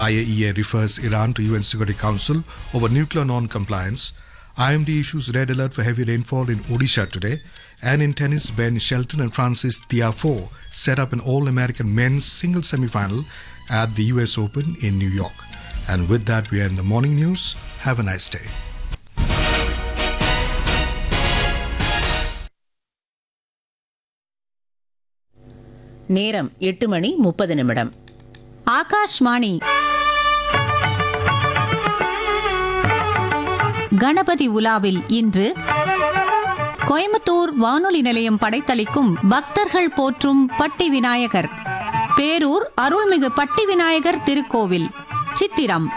IAEA refers Iran to UN Security Council over nuclear non-compliance. IMD issues red alert for heavy rainfall in Odisha today. And in tennis, Ben Shelton and Francis Tiafoe set up an All-American men's single semi-final at the US Open in New York. And with that, we end the morning news. Have a nice day. நேரம் எட்டு மணி முப்பது நிமிடம் ஆகாஷ்வாணி கணபதி உலாவில் இன்று கோயம்புத்தூர் வானொலி நிலையம் படைத்தளிக்கும் பக்தர்கள் போற்றும் பட்டி விநாயகர் பேரூர் அருள்மிகு பட்டி விநாயகர் திருக்கோவில் சித்திரம்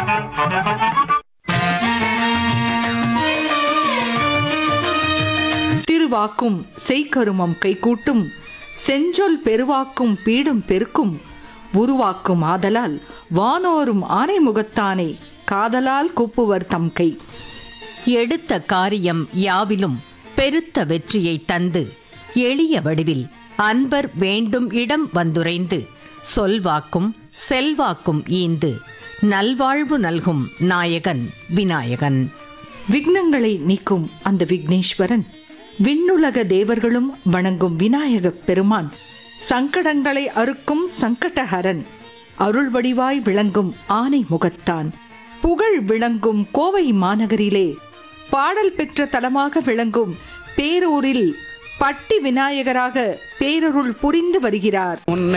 திருவாக்கும் செய்கருமம் கைகூட்டும் செஞ்சொல் பெருவாக்கும் பீடும் பெருக்கும் உருவாக்கும் ஆதலால் வானோரும் ஆனைமுகத்தானே காதலால் கூப்புவர் தம் கை எடுத்த காரியம் யாவிலும் பெருத்த வெற்றியை தந்து எளிய வடிவில் அன்பர் வேண்டும் இடம் வந்துரைந்து சொல்வாக்கும் செல்வாக்கும் ஈந்து நல்வாழ்வு நல்கும் நாயகன் விநாயகன் விக்னங்களை நீக்கும் அந்த விக்னேஸ்வரன் விண்ணுலக தேவர்களும் வணங்கும் விநாயகப் பெருமான் சங்கடங்களை அறுக்கும் சங்கடஹரன் அருள் வடிவாய் விளங்கும் ஆனை முகத்தான் புகழ் விளங்கும் கோவை மாநகரிலே பாடல் பெற்ற தலமாக விளங்கும் பேரூரில் பட்டி விநாயகராக பேரருள் புரிந்து வருகிறார்